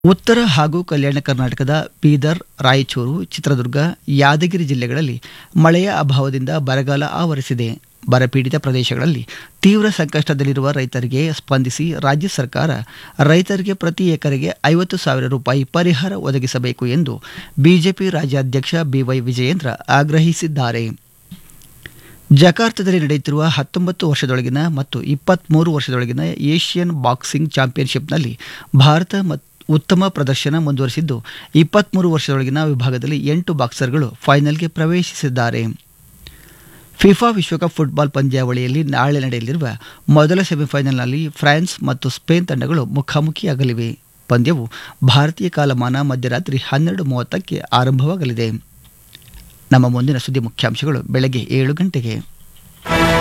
ಉತ್ತರ ಹಾಗೂ ಕಲ್ಯಾಣ ಕರ್ನಾಟಕದ ಬೀದರ್ ರಾಯಚೂರು ಚಿತ್ರದುರ್ಗ ಯಾದಗಿರಿ ಜಿಲ್ಲೆಗಳಲ್ಲಿ ಮಳೆಯ ಅಭಾವದಿಂದ ಬರಗಾಲ ಆವರಿಸಿದೆ ಬರಪೀಡಿತ ಪ್ರದೇಶಗಳಲ್ಲಿ ತೀವ್ರ ಸಂಕಷ್ಟದಲ್ಲಿರುವ ರೈತರಿಗೆ ಸ್ಪಂದಿಸಿ ರಾಜ್ಯ ಸರ್ಕಾರ ರೈತರಿಗೆ ಪ್ರತಿ ಎಕರೆಗೆ ಐವತ್ತು ಸಾವಿರ ರೂಪಾಯಿ ಪರಿಹಾರ ಒದಗಿಸಬೇಕು ಎಂದು ಬಿಜೆಪಿ ರಾಜ್ಯಾಧ್ಯಕ್ಷ ಬಿವೈ ವಿಜಯೇಂದ್ರ ಆಗ್ರಹಿಸಿದ್ದಾರೆ ಜಕಾರ್ತದಲ್ಲಿ ನಡೆಯುತ್ತಿರುವ ಹತ್ತೊಂಬತ್ತು ವರ್ಷದೊಳಗಿನ ಮತ್ತು ಇಪ್ಪತ್ತ್ಮೂರು ವರ್ಷದೊಳಗಿನ ಏಷ್ಯನ್ ಬಾಕ್ಸಿಂಗ್ ಚಾಂಪಿಯನ್ಶಿಪ್ನಲ್ಲಿ ಭಾರತ ಮತ್ತು ಉತ್ತಮ ಪ್ರದರ್ಶನ ಮುಂದುವರಿಸಿದ್ದು ಇಪ್ಪತ್ತ್ಮೂರು ವರ್ಷದೊಳಗಿನ ವಿಭಾಗದಲ್ಲಿ ಎಂಟು ಬಾಕ್ಸರ್ಗಳು ಫೈನಲ್ಗೆ ಪ್ರವೇಶಿಸಿದ್ದಾರೆ ಫಿಫಾ ವಿಶ್ವಕಪ್ ಫುಟ್ಬಾಲ್ ಪಂದ್ಯಾವಳಿಯಲ್ಲಿ ನಾಳೆ ನಡೆಯಲಿರುವ ಮೊದಲ ಸೆಮಿಫೈನಲ್ನಲ್ಲಿ ಫ್ರಾನ್ಸ್ ಮತ್ತು ಸ್ಪೇನ್ ತಂಡಗಳು ಮುಖಾಮುಖಿಯಾಗಲಿವೆ ಪಂದ್ಯವು ಭಾರತೀಯ ಕಾಲಮಾನ ಮಧ್ಯರಾತ್ರಿ ಹನ್ನೆರಡು ಮೂವತ್ತಕ್ಕೆ ಆರಂಭವಾಗಲಿದೆ ನಮ್ಮ ಮುಂದಿನ ಸುದ್ದಿ ಮುಖ್ಯಾಂಶಗಳು ಬೆಳಗ್ಗೆ ಏಳು ಗಂಟೆಗೆ